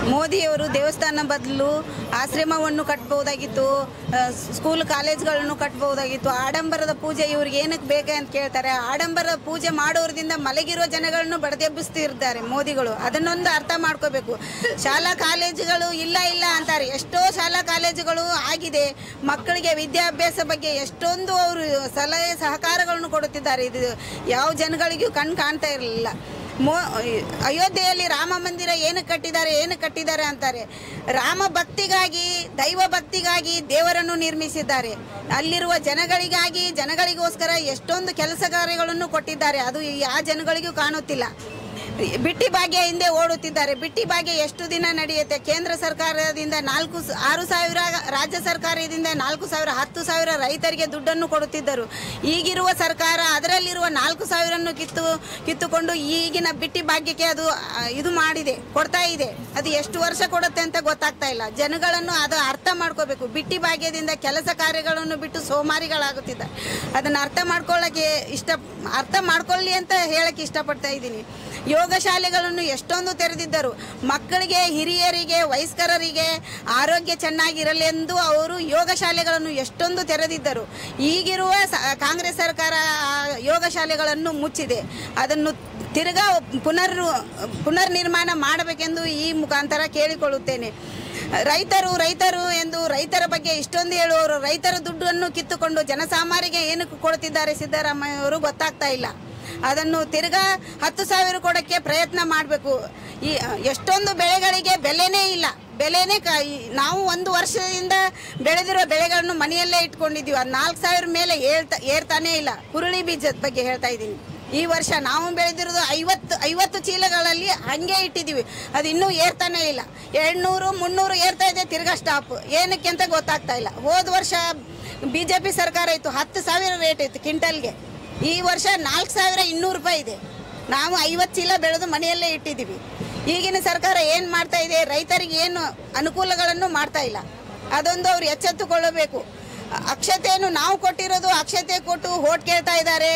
ಮೋದಿಯವರು ದೇವಸ್ಥಾನ ಬದಲು ಆಶ್ರಮವನ್ನು ಕಟ್ಬೋದಾಗಿತ್ತು ಆ, ಸ್ಕೂಲ್ ಕಾಲೇಜ್ಗಳನ್ನು ಕಟ್ಬೋದಾಗಿತ್ತು ಆಡಂಬರದ ಪೂಜೆ ಇವ್ರಿಗೆ ಏನಕ್ಕೆ ಬೇಕು ಅಂತ ಕೇಳ್ತಾರೆ ಆಡಂಬರ ಪೂಜೆ ಮಾಡೋದ್ರಿಂದ ಮಲಗಿರೋ ಜನಗಳನ್ನು ಬಡದೆಬ್ಬಿಸ್ತಿರ್ತಾರೆ ಮೋದಿಗಳು ಅದನ್ನೊಂದು ಅರ್ಥ ಮಾಡ್ಕೋಬೇಕು ಶಾಲಾ ಕಾಲೇಜುಗಳು ಇಲ್ಲ ಇಲ್ಲ ಅಂತಾರೆ ಎಷ್ಟೋ ಶಾಲಾ ಕಾಲೇಜುಗಳು ಆಗಿದೆ ಮಕ್ಕಳಿಗೆ ವಿದ್ಯಾಭ್ಯಾಸ ಬಗ್ಗೆ ಎಷ್ಟೊಂದು ಅವರು ಸಲಹೆ ಸಹಕಾರಗಳನ್ನು ಕೊಡುತ್ತಿದ್ದಾರೆ ಇದು ಯಾವ ಜನಗಳಿಗೂ ಕಣ್ ಕಾಣ್ತಾ ಇರಲಿಲ್ಲ ಮೋ ಅಯೋಧ್ಯೆಯಲ್ಲಿ ರಾಮ ಮಂದಿರ ಏನು ಕಟ್ಟಿದ್ದಾರೆ ಏನು ಕಟ್ಟಿದ್ದಾರೆ ಅಂತಾರೆ ರಾಮ ಭಕ್ತಿಗಾಗಿ ದೈವ ಭಕ್ತಿಗಾಗಿ ದೇವರನ್ನು ನಿರ್ಮಿಸಿದ್ದಾರೆ ಅಲ್ಲಿರುವ ಜನಗಳಿಗಾಗಿ ಜನಗಳಿಗೋಸ್ಕರ ಎಷ್ಟೊಂದು ಕೆಲಸ ಕಾರ್ಯಗಳನ್ನು ಕೊಟ್ಟಿದ್ದಾರೆ ಅದು ಯಾವ ಜನಗಳಿಗೂ ಕಾಣುತ್ತಿಲ್ಲ ಬಿಟ್ಟಿ ಭಾಗ್ಯ ಹಿಂದೆ ಓಡುತ್ತಿದ್ದಾರೆ ಬಿಟ್ಟಿ ಭಾಗ್ಯ ಎಷ್ಟು ದಿನ ನಡೆಯುತ್ತೆ ಕೇಂದ್ರ ಸರ್ಕಾರದಿಂದ ನಾಲ್ಕು ಸ- ಆರು ಸಾವಿರ ರಾಜ್ಯ ಸರ್ಕಾರದಿಂದ ನಾಲ್ಕು ಸಾವಿರ ಹತ್ತು ಸಾವಿರ ರೈತರಿಗೆ ದುಡ್ಡನ್ನು ಕೊಡುತ್ತಿದ್ದರು ಈಗಿರುವ ಸರ್ಕಾರ ಅದರಲ್ಲಿರುವ ನಾಲ್ಕು ಸಾವಿರನ್ನು ಕಿತ್ತು ಕಿತ್ತುಕೊಂಡು ಈಗಿನ ಬಿಟ್ಟಿ ಭಾಗ್ಯಕ್ಕೆ ಅದು ಆ, ಇದು ಮಾಡಿದೆ ಕೊಡ್ತಾ ಇದೆ ಅದು ಎಷ್ಟು ವರ್ಷ ಕೊಡುತ್ತೆ ಅಂತ ಗೊತ್ತಾಗ್ತಾ ಇಲ್ಲ ಜನಗಳನ್ನು ಅದು ಅರ್ಥ ಮಾಡ್ಕೋಬೇಕು ಬಿಟ್ಟಿ ಭಾಗ್ಯದಿಂದ ಕೆಲಸ ಕಾರ್ಯಗಳನ್ನು ಬಿಟ್ಟು ಸೋಮಾರಿಗಳಾಗುತ್ತಿದ್ದಾರೆ ಅದನ್ನು ಅರ್ಥ ಮಾಡ್ಕೊಳ್ಳೋಕ್ಕೆ ಇಷ್ಟ ಅರ್ಥ ಮಾಡ್ಕೊಳ್ಳಿ ಅಂತ ಹೇಳಕ್ಕೆ ಇಷ್ಟಪಡ್ತಾ ಇದ್ದೀನಿ ಯೋಗ ಶಾಲೆಗಳನ್ನು ಎಷ್ಟೊಂದು ತೆರೆದಿದ್ದರು ಮಕ್ಕಳಿಗೆ ಹಿರಿಯರಿಗೆ ವಯಸ್ಕರರಿಗೆ ಆರೋಗ್ಯ ಚೆನ್ನಾಗಿರಲೆಂದು ಅವರು ಯೋಗ ಶಾಲೆಗಳನ್ನು ಎಷ್ಟೊಂದು ತೆರೆದಿದ್ದರು ಈಗಿರುವ ಸ- ಕಾಂಗ್ರೆಸ್ ಸರ್ಕಾರ ಆ ಯೋಗ ಶಾಲೆಗಳನ್ನು ಮುಚ್ಚಿದೆ ಅದನ್ನು ತಿರ್ಗಾ ಪುನರ್ ಪುನರ್ ನಿರ್ಮಾಣ ಮಾಡಬೇಕೆಂದು ಈ ಮುಖಾಂತರ ಕೇಳಿಕೊಳ್ಳುತ್ತೇನೆ ರೈತರು ರೈತರು ಎಂದು ರೈತರ ಬಗ್ಗೆ ಇಷ್ಟೊಂದು ಹೇಳುವವರು ರೈತರ ದುಡ್ಡನ್ನು ಕಿತ್ತುಕೊಂಡು ಜನಸಾಮಾನ್ಯರಿಗೆ ಏನಕ್ಕೆ ಕೊಡ್ತಿದ್ದಾರೆ ಸಿದ್ದರಾಮಯ್ಯ ಅವರು ಗೊತ್ತಾಗ್ತಾ ಇಲ್ಲ ಅದನ್ನು ತಿರ್ಗಾ ಹತ್ತು ಸಾವಿರ ಕೊಡೋಕ್ಕೆ ಪ್ರಯತ್ನ ಮಾಡಬೇಕು ಈ ಎಷ್ಟೊಂದು ಬೆಳೆಗಳಿಗೆ ಬೆಲೆನೇ ಇಲ್ಲ ಬೆಲೆನೇ ಕ ಈ- ನಾವು ಒಂದು ವರ್ಷದಿಂದ ಬೆಳೆದಿರೋ ಬೆಳೆಗಳನ್ನು ಮನೆಯಲ್ಲೇ ಇಟ್ಕೊಂಡಿದ್ದೀವಿ ಅದು ನಾಲ್ಕು ಸಾವಿರ ಮೇಲೆ ಏಳ್ತಾ ಏರ್ತಾನೇ ಇಲ್ಲ ಹುರುಳಿ ಬೀಜದ ಬಗ್ಗೆ ಹೇಳ್ತಾ ಇದ್ದೀನಿ ಈ ವರ್ಷ ನಾವು ಬೆಳೆದಿರೋದು ಐವತ್ತು ಐವತ್ತು ಚೀಲಗಳಲ್ಲಿ ಹಂಗೆ ಇಟ್ಟಿದ್ದೀವಿ ಅದು ಇನ್ನೂ ಏರ್ತಾನೇ ಇಲ್ಲ ಎರಡ್ನೂರು ಮುನ್ನೂರು ಏರ್ತಾ ಇದೆ ತಿರ್ಗಾ ಸ್ಟಾಪ್ ಏನಕ್ಕೆ ಅಂತ ಗೊತ್ತಾಗ್ತಾ ಇಲ್ಲ ಹೋದ ವರ್ಷ ಬಿ ಜೆ ಪಿ ಸರ್ಕಾರ ಇತ್ತು ಹತ್ತು ಸಾವಿರ ರೇಟ್ ಇತ್ತು ಕ್ವಿಂಟಲ್ಗೆ ಈ ವರ್ಷ ನಾಲ್ಕು ಸಾವಿರ ಇನ್ನೂರು ರೂಪಾಯಿ ಇದೆ ನಾವು ಐವತ್ತು ಚೀಲ ಬೆಳೆದು ಮನೆಯಲ್ಲೇ ಇಟ್ಟಿದ್ದೀವಿ ಈಗಿನ ಸರ್ಕಾರ ಏನು ಮಾಡ್ತಾ ಇದೆ ರೈತರಿಗೆ ಏನು ಅನುಕೂಲಗಳನ್ನು ಮಾಡ್ತಾ ಇಲ್ಲ ಅದೊಂದು ಅವ್ರು ಎಚ್ಚೆತ್ತುಕೊಳ್ಳಬೇಕು ಅಕ್ಷತೆಯನ್ನು ನಾವು ಕೊಟ್ಟಿರೋದು ಅಕ್ಷತೆ ಕೊಟ್ಟು ಹೋಟ್ ಕೇಳ್ತಾ ಇದ್ದಾರೆ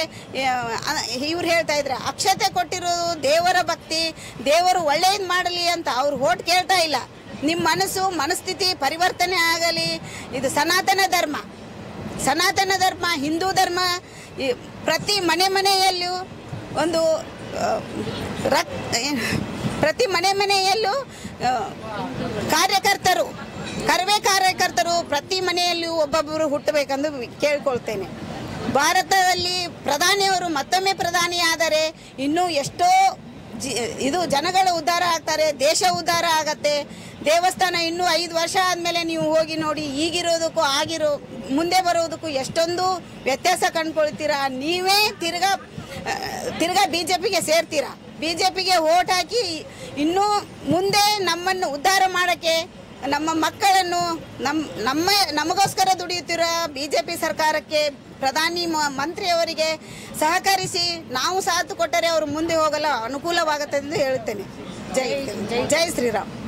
ಇವ್ರು ಹೇಳ್ತಾ ಇದ್ದಾರೆ ಅಕ್ಷತೆ ಕೊಟ್ಟಿರೋದು ದೇವರ ಭಕ್ತಿ ದೇವರು ಒಳ್ಳೇದು ಮಾಡಲಿ ಅಂತ ಅವ್ರು ಹೋಟ್ ಕೇಳ್ತಾ ಇಲ್ಲ ನಿಮ್ಮ ಮನಸ್ಸು ಮನಸ್ಥಿತಿ ಪರಿವರ್ತನೆ ಆಗಲಿ ಇದು ಸನಾತನ ಧರ್ಮ ಸನಾತನ ಧರ್ಮ ಹಿಂದೂ ಧರ್ಮ ಈ ಪ್ರತಿ ಮನೆ ಮನೆಯಲ್ಲೂ ಒಂದು ಆ, ರಕ್ ಏನ್- ಪ್ರತಿ ಮನೆ ಮನೆಯಲ್ಲೂ ಆ, ಕಾರ್ಯಕರ್ತರು ಕರವೇ ಕಾರ್ಯಕರ್ತರು ಪ್ರತಿ ಮನೆಯಲ್ಲೂ ಒಬ್ಬೊಬ್ಬರು ಹುಟ್ಟಬೇಕೆಂದು ಕೇಳ್ಕೊಳ್ತೇನೆ ಭಾರತದಲ್ಲಿ ಪ್ರಧಾನಿಯವರು ಮತ್ತೊಮ್ಮೆ ಪ್ರಧಾನಿ ಆದರೆ ಇನ್ನೂ ಎಷ್ಟೋ ಜಿ ಇದು ಜನಗಳು ಉದ್ಧಾರ ಆಗ್ತಾರೆ ದೇಶ ಉದ್ಧಾರ ಆಗತ್ತೆ ದೇವಸ್ಥಾನ ಇನ್ನೂ ಐದು ವರ್ಷ ಆದಮೇಲೆ ನೀವು ಹೋಗಿ ನೋಡಿ ಈಗಿರೋದಕ್ಕೂ ಆಗಿರೋ ಮುಂದೆ ಬರೋದಕ್ಕೂ ಎಷ್ಟೊಂದು ವ್ಯತ್ಯಾಸ ಕಂಡ್ಕೊಳ್ತೀರಾ ನೀವೇ ತಿರ್ಗಾ ಆ, ತಿರ್ಗಾ ಬಿ ಜೆ ಪಿಗೆ ಸೇರ್ತೀರಾ ಬಿ ಜೆ ಪಿಗೆ ಓಟ್ ಹಾಕಿ ಇನ್ನೂ ಮುಂದೆ ನಮ್ಮನ್ನು ಉದ್ಧಾರ ಮಾಡೋಕ್ಕೆ ನಮ್ಮ ಮಕ್ಕಳನ್ನು ನಮ್ಮ ನಮ್ಮ ನಮಗೋಸ್ಕರ ದುಡಿಯುತ್ತಿರೋ ಬಿ ಜೆ ಪಿ ಸರ್ಕಾರಕ್ಕೆ ಪ್ರಧಾನಿ ಮ- ಮಂತ್ರಿಯವರಿಗೆ ಸಹಕರಿಸಿ ನಾವು ಸಾಥ್ ಕೊಟ್ಟರೆ ಅವರು ಮುಂದೆ ಹೋಗಲು ಅನುಕೂಲವಾಗುತ್ತದೆ ಎಂದು ಹೇಳುತ್ತೇನೆ ಜೈ ಜೈ ಶ್ರೀರಾಮ್